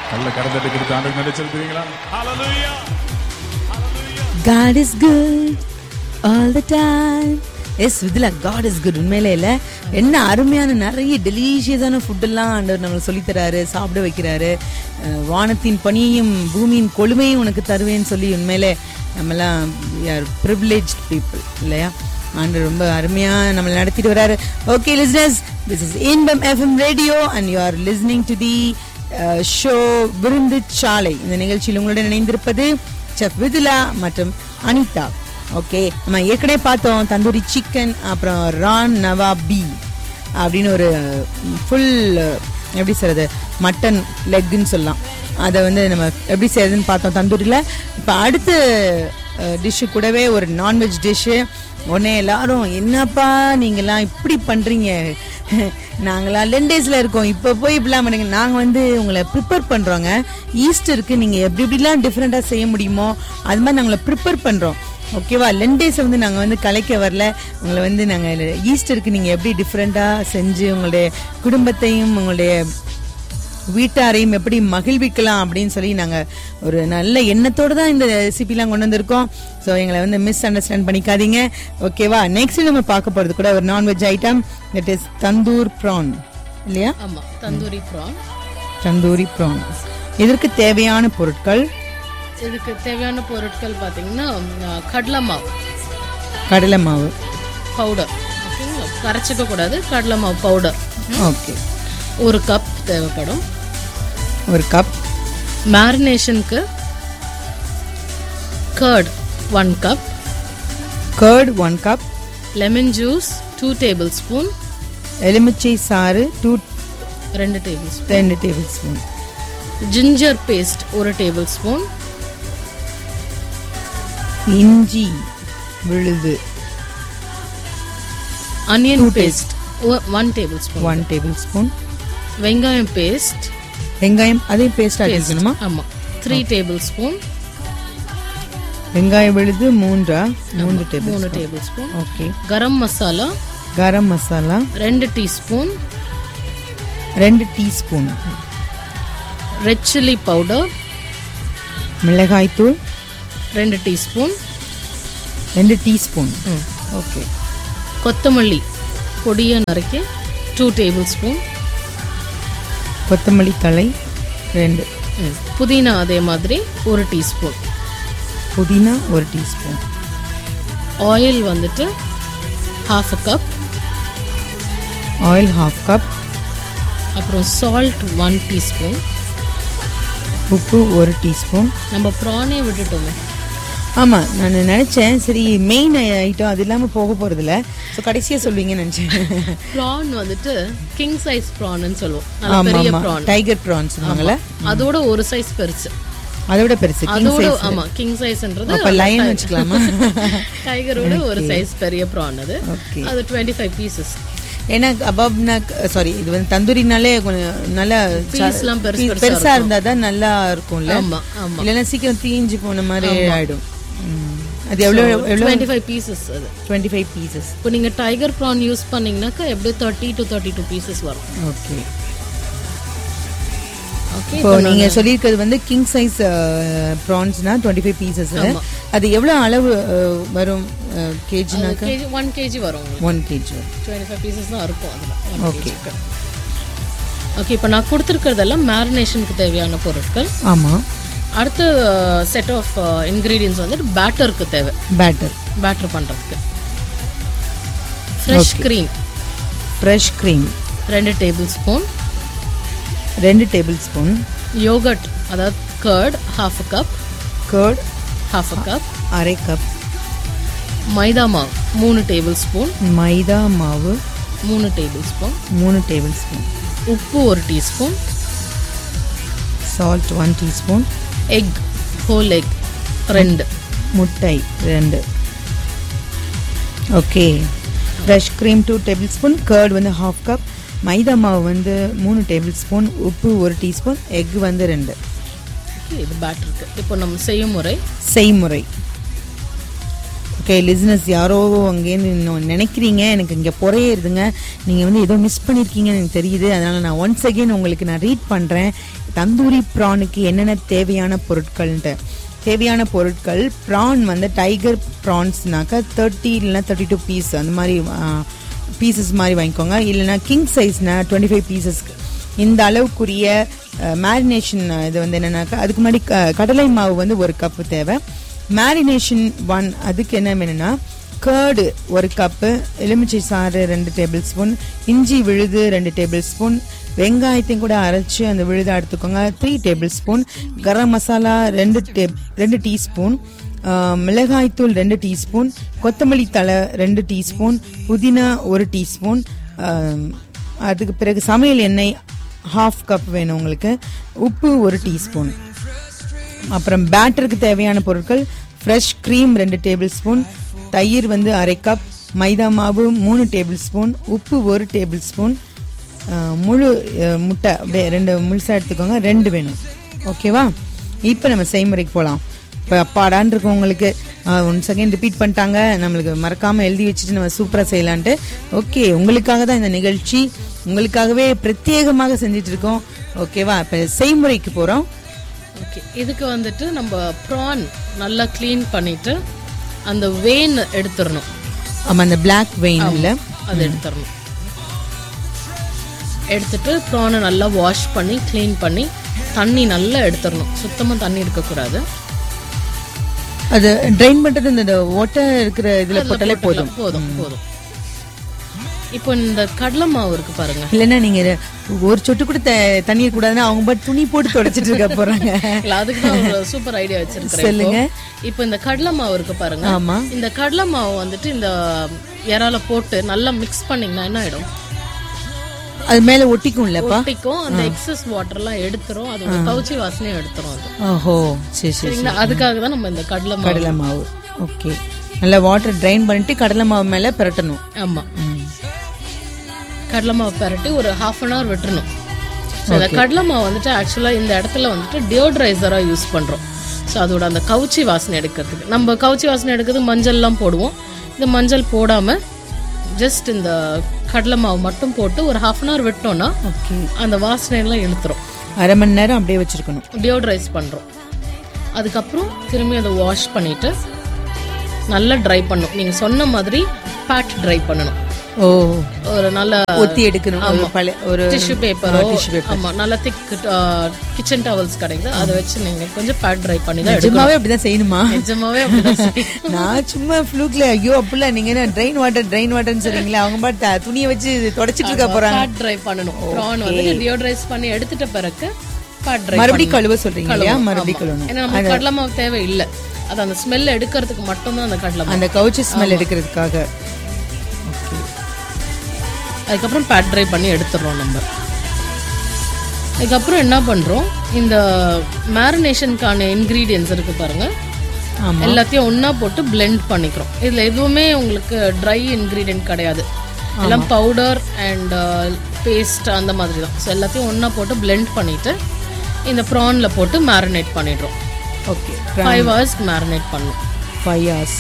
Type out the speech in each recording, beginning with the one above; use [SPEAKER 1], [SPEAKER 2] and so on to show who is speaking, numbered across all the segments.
[SPEAKER 1] நல்ல கரந்தட்டை கொடுத்து ஆண்டு நன்றி செலுத்துவீங்களா Hallelujah.
[SPEAKER 2] God is good all the time yes இதுல காட் இஸ் குட் உண்மையிலே இல்ல என்ன அருமையான நிறைய டெலிஷியஸான ஃபுட்டெல்லாம் ஆண்டவர் நம்மளுக்கு சொல்லித் தராரு சாப்பிட வைக்கிறாரு அஹ் வானத்தின் பணியையும் பூமியின் கொழுமையும் உனக்கு தருவேன்னு சொல்லி உண்மையிலே நம்மலாம் ப்ரிவிலேஜ் பீப்புள் இல்லையா ஆண்டவர் ரொம்ப அருமையா நம்மளை நடத்திட்டு வராரு okay listeners this is Inbam FM radio and you are listening to the show விருந்து சாலை இந்த நிகழ்ச்சியில் உங்களுடன் இணைந்திருப்பது செஃப் விதுலா மற்றும் அனிதா ஓகே நம்ம ஏற்கனவே பார்த்தோம் தந்தூரி சிக்கன் அப்புறம் ரான் நவா பீ அப்படின்னு ஒரு ஃபுல் எப்படி சொல்றது மட்டன் லெக்குன்னு சொல்லலாம் அதை வந்து நம்ம எப்படி செய்யறதுன்னு பார்த்தோம் தந்தூரியில் இப்போ அடுத்த டிஷ்ஷு கூடவே ஒரு நான்வெஜ் டிஷ்ஷு உடனே எல்லாரும் என்னப்பா நீங்களாம் இப்படி பண்ணுறீங்க நாங்களாம் லெண்டேஸில் இருக்கோம் இப்போ போய் இப்படிலாம் பண்ணுங்க நாங்கள் வந்து உங்களை ப்ரிப்பேர் பண்ணுறோங்க ஈஸ்டருக்கு நீங்கள் எப்படி எப்படிலாம் டிஃப்ரெண்ட்டாக செய்ய முடியுமோ அது மாதிரி நாங்களை ப்ரிப்பேர் பண்ணுறோம் ஓகேவா லெண்டேஸ் வந்து நாங்கள் வந்து கலைக்க வரல உங்களை வந்து நாங்கள் ஈஸ்டருக்கு நீங்கள் எப்படி டிஃப்ரெண்ட்டாக செஞ்சு உங்களுடைய குடும்பத்தையும் உங்களுடைய வீட்டாரையும் எப்படி மகிழ்விக்கலாம் அப்படின்னு சொல்லி நாங்கள் ஒரு நல்ல எண்ணத்தோடு தான் இந்த ரெசிபிலாம் கொண்டு வந்திருக்கோம் ஸோ எங்களை வந்து மிஸ் அண்டர்ஸ்டாண்ட் பண்ணிக்காதீங்க ஓகேவா நெக்ஸ்ட் நம்ம பார்க்க போகிறது கூட ஒரு non veg item that is tandoor prawn இல்லையா
[SPEAKER 3] ஆமா தந்தூரி ப்ரான்
[SPEAKER 2] தந்தூரி ப்ரான் இதற்கு தேவையான பொருட்கள்
[SPEAKER 3] இதுக்கு தேவையான பொருட்கள் பார்த்தீங்கன்னா அஹ், கடலை மாவு
[SPEAKER 2] கடலை மாவு
[SPEAKER 3] பவுடர் ஓகேங்களா கரைச்சிக்க கூடாது கடலை மாவு பவுடர்
[SPEAKER 2] ஓகே
[SPEAKER 3] ஒரு கப் தேவைப்படும்
[SPEAKER 2] ஒரு கப்
[SPEAKER 3] மேரினேஷனுக்கு curd one cup
[SPEAKER 2] curd one cup
[SPEAKER 3] lemon juice two tablespoon
[SPEAKER 2] எலுமிச்சை சாறு டூ
[SPEAKER 3] ரெண்டு டேபிள் ஸ்பூன்
[SPEAKER 2] ரெண்டு டேபிள் ஸ்பூன்
[SPEAKER 3] ஜிஞ்சர் பேஸ்ட் ஒரு டேபிள் ஸ்பூன்
[SPEAKER 2] இஞ்சி விழுது
[SPEAKER 3] onion paste one tablespoon
[SPEAKER 2] one tablespoon
[SPEAKER 3] வெங்காயம் பேஸ்ட்
[SPEAKER 2] வெங்காயம் அதையும் பேஸ்ட் ஆக்கிக்கணுமா
[SPEAKER 3] ஆமா த்ரீ டேபிள் ஸ்பூன்
[SPEAKER 2] வெங்காயம் விழுது மூன்றா மூன்று டேபிள்
[SPEAKER 3] மூணு tablespoon
[SPEAKER 2] okay
[SPEAKER 3] garam masala
[SPEAKER 2] garam masala
[SPEAKER 3] ரெண்டு டீஸ்பூன்
[SPEAKER 2] ரெண்டு டீஸ்பூன்
[SPEAKER 3] ரெட் சில்லி பவுடர்
[SPEAKER 2] மிளகாய்த்தூள்
[SPEAKER 3] ரெண்டு டீஸ்பூன்
[SPEAKER 2] ரெண்டு டீஸ்பூன் ஓகே
[SPEAKER 3] கொத்தமல்லி பொடியை நறுக்கி டூ டேபிள் ஸ்பூன்
[SPEAKER 2] கொத்தமல்லி தழை ரெண்டு
[SPEAKER 3] புதினா அதே மாதிரி ஒரு டீஸ்பூன்
[SPEAKER 2] புதினா ஒரு டீஸ்பூன்
[SPEAKER 3] ஆயில் வந்துட்டு half a cup
[SPEAKER 2] oil half cup
[SPEAKER 3] அப்புறம் சால்ட் ஒன் டீஸ்பூன்
[SPEAKER 2] உப்பு ஒரு டீஸ்பூன்
[SPEAKER 3] நம்ம ப்ரானே விட்டுட்டோமே
[SPEAKER 2] ஆமா நான் நினைச்சேன் சரி மெயின் ஐட்டம் அது இல்லாம போக போறதில்ல ஸோ கடைசியா சொல்வீங்கன்னு நினைச்சேன்
[SPEAKER 3] ப்ரான் வந்துட்டு கிங் சைஸ் ப்ரான்னு சொல்லுவோம் நல்ல
[SPEAKER 2] ஆமா
[SPEAKER 3] பெரிய
[SPEAKER 2] ஆமா
[SPEAKER 3] ப்ரான்
[SPEAKER 2] டைகர் ப்ரான்ஸ் சொன்னாங்கல்ல
[SPEAKER 3] அதோட ஒரு சைஸ் பெருசு
[SPEAKER 2] அதோட பெருசு king
[SPEAKER 3] அதோட
[SPEAKER 2] size.
[SPEAKER 3] ஆமா கிங் சைஸ்ன்றது
[SPEAKER 2] அப்ப லயன் வச்சுக்கலாமா
[SPEAKER 3] டைகரோட ஒரு சைஸ் பெரிய ப்ரான் அது
[SPEAKER 2] ஓகே
[SPEAKER 3] அது டுவெண்ட்டி ஃபைவ் பீசஸ்
[SPEAKER 2] ஏன்னா கபாப்னா சாரி இது வந்து தந்தூரினாலே கொஞ்சம் நல்லா
[SPEAKER 3] Pieceலாம் பெருசு
[SPEAKER 2] piece
[SPEAKER 3] பெருசா
[SPEAKER 2] பெருசா இருந்தா தான் நல்லா இருக்கும்ல
[SPEAKER 3] ஆமா ஆமா
[SPEAKER 2] இல்லைன்னா சீக்கிரம் தீஞ்சு போன மாதிரி ஆயிடும் ம். அது எவ்வளோ எவ்வளோ
[SPEAKER 3] டுவெண்ட்டி ஃபைவ் பீசஸ் அது
[SPEAKER 2] டுவெண்ட்டி ஃபைவ் பீசஸ்
[SPEAKER 3] இப்போ நீங்க டைகர் ப்ரான் யூஸ் பண்ணீங்கன்னாக்கா எப்படியும் thirty to thirty two pieces வரும்
[SPEAKER 2] ஓகே
[SPEAKER 3] ஓகே
[SPEAKER 2] இப்போ நீங்க சொல்லியிருக்கிறது வந்து கிங் சைஸ் ப்ரான்ஸ்னா டுவெண்ட்டி ஃபைவ் பீசஸ் அது எவ்வளோ அளவு அஹ், வரும் கேஜினாக்கா
[SPEAKER 3] கேஜி ஒன் கேஜி வரும் உங்களுக்கு
[SPEAKER 2] one KG
[SPEAKER 3] twenty five pieces தான் இருக்கும் அதில்
[SPEAKER 2] Okay.
[SPEAKER 3] ஓகே இப்போ நான் கொடுத்துருக்கிறதெல்லாம் மேரினேஷனுக்கு தேவையான பொருட்கள்
[SPEAKER 2] ஆமா
[SPEAKER 3] அடுத்த செட் ஆஃப் இன்க்ரீடியன்ஸ் வந்துட்டு பேட்டருக்கு தேவை
[SPEAKER 2] பேட்டர்
[SPEAKER 3] பேட்டர் பண்ணுறதுக்கு ஃப்ரெஷ் க்ரீம்
[SPEAKER 2] ஃப்ரெஷ் க்ரீம்
[SPEAKER 3] ரெண்டு டேபிள் ஸ்பூன்
[SPEAKER 2] ரெண்டு டேபிள் ஸ்பூன்
[SPEAKER 3] யோகட் அதாவது curd half a cup
[SPEAKER 2] curd
[SPEAKER 3] half a cup
[SPEAKER 2] அரை கப்
[SPEAKER 3] மைதா மாவு மூணு டேபிள் ஸ்பூன்
[SPEAKER 2] மைதா மாவு
[SPEAKER 3] மூணு டேபிள் ஸ்பூன்
[SPEAKER 2] மூணு டேபிள் ஸ்பூன்
[SPEAKER 3] உப்பு ஒரு teaspoon
[SPEAKER 2] salt one teaspoon
[SPEAKER 3] egg whole egg ரெண்டு
[SPEAKER 2] முட்டை ரெண்டு okay fresh cream two tablespoon curd வந்து ஹாஃப் கப் மைதா மாவு வந்து மூணு டேபிள் ஸ்பூன் உப்பு ஒரு டீஸ்பூன் எக் வந்து ரெண்டு
[SPEAKER 3] Okay, இது பேட்டருக்கு இப்போ நம்ம செய்யும் முறை
[SPEAKER 2] செய்முறை ஓகே லிஸ்னஸ் யாரோ அங்கேருந்து இன்னும் நினைக்கிறீங்க எனக்கு இங்கே புறையேறுதுங்க நீங்கள் வந்து ஏதோ மிஸ் பண்ணியிருக்கீங்கன்னு எனக்கு தெரியுது அதனால் நான் ஒன்ஸ் அகெயின் உங்களுக்கு நான் ரீட் பண்ணுறேன் தந்தூரி ப்ரானுக்கு என்னென்ன தேவையான பொருட்கள்ன்ட்டு தேவையான பொருட்கள் ப்ரான் வந்து டைகர் ப்ரான்ஸ்னாக்கா தேர்ட்டி இல்லைன்னா தேர்ட்டி டூ பீஸ் அந்த மாதிரி பீசஸ் மாதிரி வாங்கிக்கோங்க இல்லைன்னா கிங் சைஸ்னா டுவெண்ட்டி ஃபைவ் பீசஸ்க்கு இந்த அளவுக்குரிய மேரினேஷன் இது வந்து என்னன்னாக்கா அதுக்கு முன்னாடி க- கடலை மாவு வந்து ஒரு கப்பு தேவை மேரினேஷன் ஒன் அதுக்கு என்ன வேணும்னா கேர்டு ஒரு கப்பு எலுமிச்சை சாறு ரெண்டு டேபிள் ஸ்பூன் இஞ்சி விழுது ரெண்டு டேபிள் ஸ்பூன் வெங்காயத்தையும் கூட அரைச்சு அந்த விழுதை எடுத்துக்கோங்க three tablespoon garam masala ரெண்டு டே ரெண்டு டீஸ்பூன் மிளகாய்த்தூள் ரெண்டு டீஸ்பூன் கொத்தமல்லி தழை ரெண்டு டீஸ்பூன் புதினா ஒரு டீஸ்பூன் அதுக்கு பிறகு சமையல் எண்ணெய் ஹாஃப் கப் வேணும் உங்களுக்கு உப்பு ஒரு டீஸ்பூன் அப்புறம் பேட்டருக்கு தேவையான பொருட்கள் ஃப்ரெஷ் க்ரீம் ரெண்டு டேபிள் ஸ்பூன் தயிர் வந்து அரை கப் மைதா மாவு மூணு டேபிள் ஸ்பூன் உப்பு ஒரு டேபிள் ஸ்பூன் முழு அஹ், முட்டை அப்படியே ரெண்டு முழுசாக எடுத்துக்கோங்க ரெண்டு வேணும் ஓகேவா இப்போ நம்ம செய்முறைக்கு போகலாம் இப்போ அப்பாடான் இருக்கும் உங்களுக்கு ஒன் செகண்ட் ரிப்பீட் பண்ணிட்டாங்க நம்மளுக்கு மறக்காமல் எழுதி வச்சுட்டு நம்ம சூப்பராக செய்யலான்ட்டு ஓகே உங்களுக்காக தான் இந்த நிகழ்ச்சி உங்களுக்காகவே பிரத்யேகமாக செஞ்சுட்டு இருக்கோம் ஓகேவா இப்போ செய்முறைக்கு போகிறோம்
[SPEAKER 3] ஓகே இதுக்கு வந்துட்டு நம்ம ப்ரான் நல்லா க்ளீன் பண்ணிட்டு அந்த வெயின் எடுத்துடணும்
[SPEAKER 2] ஆமா அந்த பிளாக் வெயின்ல
[SPEAKER 3] அதை எடுத்துடணும் எடுத்துட்டு ப்ரானை நல்லா வாஷ் பண்ணி க்ளீன் பண்ணி தண்ணி நல்லா எடுத்துடணும் சுத்தமாக தண்ணி இருக்கக்கூடாது
[SPEAKER 2] அது ட்ரைன் பண்றது இந்த ஓட்டை இருக்கிற இதுல
[SPEAKER 3] அதுல
[SPEAKER 2] போட்டாலே போதும்
[SPEAKER 3] போட்டுக்கலாம். போதும் போதும் இப்போ இந்த கடலை மாவு இருக்கு பாருங்க
[SPEAKER 2] இல்லைன்னா நீங்க இத ஒரு சொட்டு கூட த- தண்ணீர் கூடாதுன்னா அவங்க பாட்டு துணி போட்டு தொடச்சிட்டு இருக்க போறாங்க
[SPEAKER 3] இல்ல அதுக்கு தான் ஒரு சூப்பர் ஐடியா வச்சிருக்கிறேன்
[SPEAKER 2] சொல்லுங்க.
[SPEAKER 3] இப்போ. இப்போ இந்த கடலை மாவு இருக்கு பாருங்க
[SPEAKER 2] ஆமா
[SPEAKER 3] இந்த கடலை மாவு வந்துட்டு இந்த இறால போட்டு நல்லா மிக்ஸ் பண்ணீங்கன்னா என்ன ஆயிடும்
[SPEAKER 2] அது மேல ஒட்டிக்கும் இல்லப்பா
[SPEAKER 3] ஒட்டிக்கும் அந்த எக்ஸஸ் வாட்டர் எல்லாம் எடுத்துரும் அதோட கவுச்சி வாசனையும் எடுத்துரும் அது
[SPEAKER 2] ஓஹோ சரி சரி
[SPEAKER 3] சரிங்களா அதுக்காக தான் நம்ம இந்த கடலை மாவு
[SPEAKER 2] கடலை மாவு ஓகே நல்லா வாட்டர் ட்ரைன் பண்ணிட்டு கடலை மாவு மேல பிரட்டணும்
[SPEAKER 3] ஆமா
[SPEAKER 2] ம்.
[SPEAKER 3] கடலை மாவு பரட்டி ஒரு ஹாஃப் அன் ஹவர் விட்டுறணும் ஸோ இந்த கடலை மாவு வந்துட்டு ஆக்சுவலாக இந்த இடத்துல வந்துட்டு டியோட்ரைசராக யூஸ் பண்ணுறோம் ஸோ அதோட அந்த கவுச்சி வாசனை எடுக்கிறதுக்கு நம்ம கவுச்சி வாசனை எடுக்கிறது மஞ்சள்லாம் போடுவோம் இந்த மஞ்சள் போடாமல் ஜஸ்ட் இந்த கடலை மாவு மட்டும் போட்டு ஒரு ஹாஃப் அன் ஹவர் விட்டோம்னா
[SPEAKER 2] ஓகே
[SPEAKER 3] அந்த வாசனையெல்லாம் இழுத்துரும்
[SPEAKER 2] அரை மணி நேரம் அப்படியே வச்சிருக்கணும்
[SPEAKER 3] டியோட்ரைஸ் பண்ணுறோம் அதுக்கப்புறம் திரும்பி அதை வாஷ் பண்ணிவிட்டு நல்லா ட்ரை பண்ணும் நீங்கள் சொன்ன மாதிரி பேட் ட்ரை பண்ணணும்
[SPEAKER 2] ஓ
[SPEAKER 3] ஒரு நல்ல
[SPEAKER 2] ஒத்தி எடுக்கணும் ஒரு பழைய ஒரு
[SPEAKER 3] டிஷ்யூ பேப்பரோ
[SPEAKER 2] tissue paper.
[SPEAKER 3] ஆமா நல்ல திக் கிச்சன் டவல்ஸ் கிடைக்குது அதை வச்சு நீங்க கொஞ்சம் பேட் ட்ரை பண்ணி தான் எடுக்கணும்
[SPEAKER 2] நிஜமாவே அப்படிதான் செய்யணுமா
[SPEAKER 3] நிஜமாவே அப்படிதான் செய்யணும்.
[SPEAKER 2] நான் சும்மா ஃப்ளூக்ல ஐயோ அப்படிலாம் நீங்க என்ன ட்ரெயின் வாட்டர் ட்ரெயின் வாட்டர்னு சொல்றீங்களா அவங்க பாட்டு துணியை வச்சு தொடச்சிட்டு இருக்க போறாங்க
[SPEAKER 3] பேட் ட்ரை பண்ணணும் ப்ரான் வந்து டியோட்ரைஸ் பண்ணி எடுத்துட்ட பிறகு பேட் ட்ரை
[SPEAKER 2] மறுபடியும் கழுவ சொல்றீங்க இல்லையா மறுபடியும் கழுவணும்
[SPEAKER 3] ஏன்னா நம்ம கடலை மாவு தேவை இல்ல அது அந்த ஸ்மெல் எடுக்கிறதுக்கு மட்டும் தான் அந்த கடலை மாவு
[SPEAKER 2] அந்த கவுச்சி ஸ்மெல் எடுக்கிறதுக்காக
[SPEAKER 3] அதுக்கப்புறம் பேட் ட்ரை பண்ணி எடுத்துடுறோம் நம்ம அதுக்கப்புறம் என்ன பண்றோம் இந்த மேரினேஷனுக்கான இன்கிரீடியன்ஸ் இருக்கு பாருங்க
[SPEAKER 2] ஆமா
[SPEAKER 3] எல்லாத்தையும் ஒண்ணா போட்டு blend பண்ணிக்கிறோம் இதுல எதுவுமே உங்களுக்கு ட்ரை இன்கிரீடியன்ட் கிடையாது எல்லாம் பவுடர் அண்ட் பேஸ்ட் அந்த மாதிரி தான் ஸோ எல்லாத்தையும் ஒண்ணா போட்டு blend பண்ணிட்டு இந்த ப்ரான்ல போட்டு மேரினேட் பண்ணிடுறோம்
[SPEAKER 2] ஓகே
[SPEAKER 3] ஃபைவ் ஹவர்ஸ்க்கு மேரினேட் பண்ணும்
[SPEAKER 2] ஃபைவ் ஹவர்ஸ்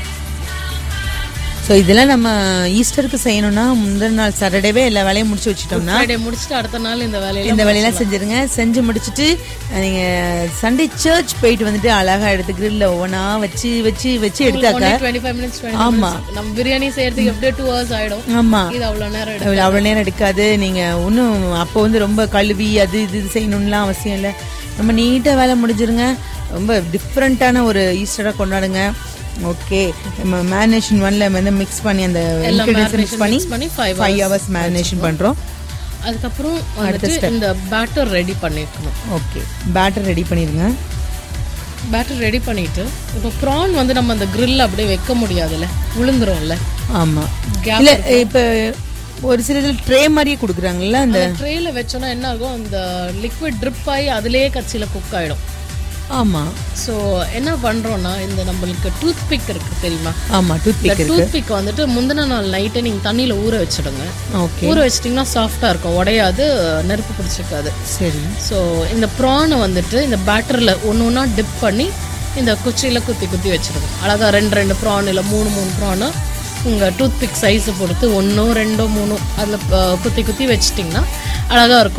[SPEAKER 2] ஸோ இதெல்லாம் நம்ம ஈஸ்டருக்கு செய்யணும்னா முந்தின நாள் சாட்டர்டேவே எல்லா வேலையும் முடிச்சு வச்சுட்டோம்னா
[SPEAKER 3] ஃப்ரைடே முடிச்சுட்டு அடுத்த நாள் இந்த வேலையில
[SPEAKER 2] இந்த வேலையெல்லாம் செஞ்சிருங்க செஞ்சு முடிச்சிட்டு அஹ், நீங்க சண்டே சர்ச் போயிட்டு வந்துட்டு அழகா எடுத்து கிரில்ல ஒவ்வொன்றா வச்சு வச்சு வச்சு எடுத்தாக்க
[SPEAKER 3] டுவெண்ட்டி ஃபைவ் மினிட்ஸ்
[SPEAKER 2] ஆமா.
[SPEAKER 3] நம்ம பிரியாணி செய்யறதுக்கு எப்படியே டூ ஹவர்ஸ் ஆயிடும்
[SPEAKER 2] ஆமா
[SPEAKER 3] இது அவ்வளவு நேரம் எடுக்கும்
[SPEAKER 2] அவ்வளவு அவ்வளவு நேரம் எடுக்காது நீங்க ஒன்றும் அப்போ வந்து ரொம்ப கழுவி அது இது இது செய்யணும்லாம் அவசியம் இல்லை ரொம்ப நீட்டாக வேலை முடிஞ்சிருங்க ரொம்ப டிஃப்ரெண்ட்டான ஒரு ஈஸ்டராக கொண்டாடுங்க ஓகே நம்ம மேரினேஷன் ஒன்ல வந்து மிக்ஸ் பண்ணி அந்த இன்க்ரீடியன்ஸ் மிக்ஸ் பண்ணி
[SPEAKER 3] mix பண்ணி five
[SPEAKER 2] ஃபைவ் ஹவர்ஸ் மேரினேஷன் பண்றோம்
[SPEAKER 3] அதுக்கப்புறம் வந்துட்டு இந்த பேட்டர் ரெடி பண்ணிருக்கணும்
[SPEAKER 2] ஓகே பேட்டர் ரெடி பண்ணிருங்க
[SPEAKER 3] பேட்டர் ரெடி பண்ணிட்டு இப்போ ப்ரான் வந்து நம்ம அந்த grill அப்படியே வைக்க முடியாதுல்ல விழுந்துரும்ல
[SPEAKER 2] ஆமா
[SPEAKER 3] Gap
[SPEAKER 2] இல்ல இப்ப ஒரு சில இதில் ட்ரே மாதிரியே கொடுக்குறாங்கல்ல அந்த
[SPEAKER 3] அந்த ட்ரேல வச்சோன்னா என்ன ஆகும் அந்த லிக்விட் ட்ரிப் ஆகி அதுலயே கச்சியில குக் ஆயிடும்
[SPEAKER 2] ஆமா
[SPEAKER 3] ஸோ என்ன பண்றோம்னா இந்த நம்மளுக்கு டூத் பிக் இருக்கு தெரியுமா
[SPEAKER 2] ஆமா டூத்
[SPEAKER 3] இந்த
[SPEAKER 2] பிக் இருக்கு
[SPEAKER 3] டூத் பிக் வந்துட்டு முந்தின நாள் நைட்டே நீங்க தண்ணியில ஊற வச்சிடுங்க
[SPEAKER 2] ஓகே
[SPEAKER 3] ஊற வச்சிட்டிங்கன்னா சாஃப்டா இருக்கும் உடையாது நெருப்பு பிடிச்சிருக்காது
[SPEAKER 2] சரி
[SPEAKER 3] ஸோ இந்த ப்ரானை வந்துட்டு இந்த பேட்டரில் ஒன்று ஒன்றா டிப் பண்ணி இந்த குச்சியில் குத்தி குத்தி வச்சிருக்கோம் அழகா ரெண்டு ரெண்டு ப்ரான் இல்லை மூணு மூணு ப்ரானு உங்கள் டூத் பிக் சைஸை பொறுத்து ஒன்றோ ரெண்டோ மூணோ அதில் குத்தி குத்தி வச்சிட்டிங்கன்னா அழகாக இருக்கும்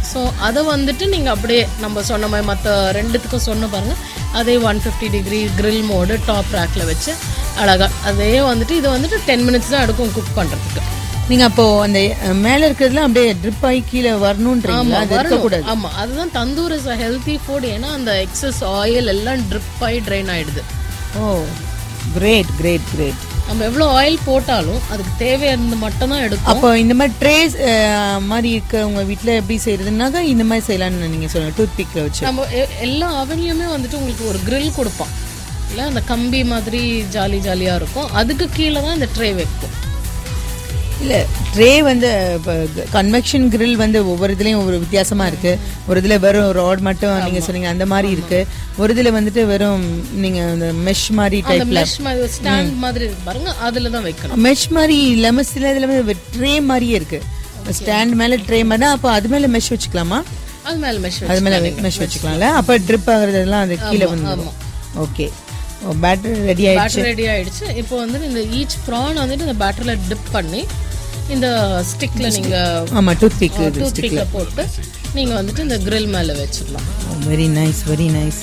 [SPEAKER 3] ஸோ அதை வந்துட்டு நீங்கள் அப்படியே நம்ம சொன்ன மாதிரி மற்ற ரெண்டுத்துக்கும் சொன்ன பாருங்க அதே one fifty degree grill mode top ரேக்கில் வச்சு அழகா அதே வந்துட்டு இது வந்துட்டு டென் மினிட்ஸ் தான் எடுக்கும் குக் பண்ணுறதுக்கு
[SPEAKER 2] நீங்க அப்போ அந்த அஹ், மேல இருக்கிறதுலாம் அப்படியே ட்ரிப் ஆகி கீழே வரணும்ன்றீங்களா அது இருக்கக்கூடாது
[SPEAKER 3] ஆமா அதுதான் tandoor is a healthy food ஏன்னா அந்த எக்ஸஸ் ஆயில் எல்லாம் ட்ரிப் ஆகி ட்ரைன் ஆயிடுது
[SPEAKER 2] ஓ கிரேட் கிரேட் கிரேட்
[SPEAKER 3] நம்ம எவ்வளோ ஆயில் போட்டாலும் அதுக்கு தேவையானது மட்டும் தான் எடுக்கும்
[SPEAKER 2] அப்போ இந்த மாதிரி ட்ரேஸ் மாதிரி இருக்க உங்க வீட்ல எப்படி செய்யறதுனாக்கா இந்த மாதிரி செய்யலாம்னு நீங்க சொல்லுங்க டூத் பிக்ல வச்சு
[SPEAKER 3] நம்ம எ- எல்லா அவன்லையுமே வந்துட்டு உங்களுக்கு ஒரு grill கொடுப்பான் இல்லை அந்த கம்பி மாதிரி ஜாலி ஜாலியா இருக்கும் அதுக்கு கீழே தான் இந்த ட்ரே வைக்கும்
[SPEAKER 2] இல்ல ட்ரே வந்து கன்வெக்ஷன் grill வந்து ஒவ்வொரு இதுலயும் ஒரு வித்தியாசமா இருக்கு ஒரு இதுல வெறும் ராட் மட்டும் நீங்க சொன்னீங்க அந்த மாதிரி இருக்கு ஒரு இதுல வந்துட்டு வெறும் நீங்க அந்த மெஷ் மாதிரி
[SPEAKER 3] அந்த
[SPEAKER 2] டைப்ல
[SPEAKER 3] மெஷ் மாதிரி ஸ்டாண்ட் மாதிரி இருக்கு பாருங்க அதுல தான் வைக்கணும்
[SPEAKER 2] மெஷ் மாதிரி இல்லாம சில இதுல வந்து ட்ரே மாதிரியே இருக்கு ஸ்டாண்ட் மேல ட்ரே மாதிரி தான், அப்போ அது மேல மெஷ் வச்சுக்கலாமா
[SPEAKER 3] அது மேல மெஷ்
[SPEAKER 2] அது மேல மெஷ் வச்சுக்கலாம்ல அப்ப ட்ரிப் ஆகுறதெல்லாம் அது கீழே வந்துடும் ஓகே பேட்டரி ரெடி ஆயிடுச்சு
[SPEAKER 3] பேட்டர் ரெடி ஆயிடுச்சு இப்போ வந்துட்டு இந்த ஈச் ப்ரான் வந்துட்டு இந்த பேட்டர்ல டிப் பண்ணி இந்த ஸ்டிக்ல நீங்க
[SPEAKER 2] ஆமா டூத் பிக்
[SPEAKER 3] டூத் பிக்ல போட்டு நீங்க வந்துட்டு இந்த grill மேல வச்சிடலாம்
[SPEAKER 2] வெரி நைஸ் வெரி நைஸ்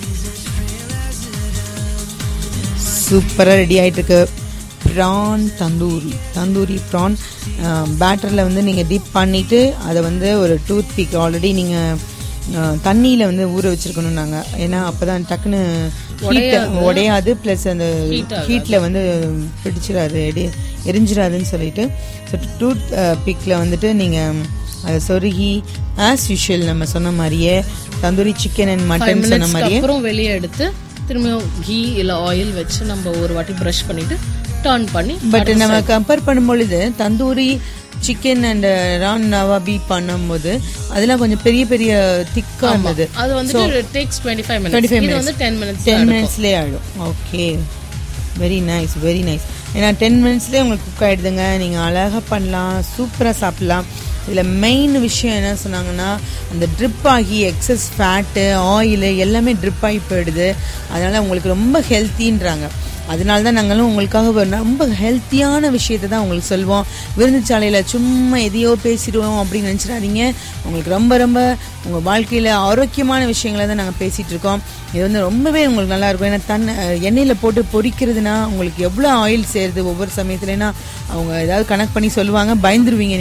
[SPEAKER 2] சூப்பராக ரெடி ஆயிட்டு இருக்கு ப்ரான் தந்தூரி தந்தூரி ப்ரான் பேட்டரில் வந்து நீங்கள் டிப் பண்ணிட்டு அதை வந்து ஒரு டூத் பிக் ஆல்ரெடி நீங்கள் தண்ணியில் வந்து ஊற வச்சிருக்கணும் நாங்கள் ஏன்னா அப்போ தான் டக்குன்னு ஹீட் உடையாது ப்ளஸ் அந்த ஹீட்டில் வந்து பிடிச்சிடாது எடி எரிஞ்சிடாதுன்னு சொல்லிட்டு ஸோ டூத் பிக்கில் வந்துட்டு நீங்கள் அதை சொருகி ஆஸ் யூஷுவல் நம்ம சொன்ன மாதிரியே தந்தூரி சிக்கன் அண்ட் மட்டன் சொன்ன
[SPEAKER 3] மினிட்ஸ்க்கு
[SPEAKER 2] மாதிரியே
[SPEAKER 3] அப்புறம் வெளியே எடுத்து திரும்பியும் கீ இல்ல ஆயில் வச்சு நம்ம ஒரு வாட்டி ப்ரஷ் பண்ணிட்டு டர்ன் பண்ணி
[SPEAKER 2] பட் நம்ம கம்பேர் பண்ணும்பொழுது tandoori chicken and prawn nawabi பண்ணும்போது அதெல்லாம் கொஞ்சம் பெரிய பெரிய திக்கா இருந்தது
[SPEAKER 3] அது வந்துட்டு டேக்ஸ் டுவெண்ட்டி ஃபைவ் மினிட்ஸ்
[SPEAKER 2] 25
[SPEAKER 3] இது வந்து டென் மினிட்ஸ்
[SPEAKER 2] டென் மினிட்ஸ்லேயே ஆகிடும் okay very nice very nice ஏன்னா டென் மினிட்ஸ்லேயே உங்களுக்கு குக் ஆகிடுதுங்க நீங்கள் அழகாக பண்ணலாம் சூப்பராக சாப்பிட்லாம் இதில் மெயின் விஷயம் என்ன சொன்னாங்கன்னா அந்த ட்ரிப் ஆகி எக்ஸஸ் ஃபேட்டு ஆயிலு எல்லாமே ட்ரிப் ஆகி போயிடுது அதனால் உங்களுக்கு ரொம்ப ஹெல்த்தின்றாங்க அதனால தான் நாங்களும் உங்களுக்காக ஒரு ரொம்ப ஹெல்த்தியான விஷயத்தை தான் உங்களுக்கு சொல்வோம் விருந்துச்சாலையில் சும்மா எதையோ பேசிடுவோம் அப்படின்னு நினச்சிடாதீங்க உங்களுக்கு ரொம்ப ரொம்ப உங்கள் வாழ்க்கையில் ஆரோக்கியமான விஷயங்களை தான் நாங்கள் பேசிகிட்டு இருக்கோம் இது வந்து ரொம்பவே உங்களுக்கு நல்லா இருக்கும் ஏன்னா தன் எண்ணெயில் போட்டு பொரிக்கிறதுனா உங்களுக்கு எவ்வளோ ஆயில் சேருது ஒவ்வொரு சமயத்துலனா அவங்க ஏதாவது கணக்கு பண்ணி சொல்லுவாங்க பயந்துருவீங்க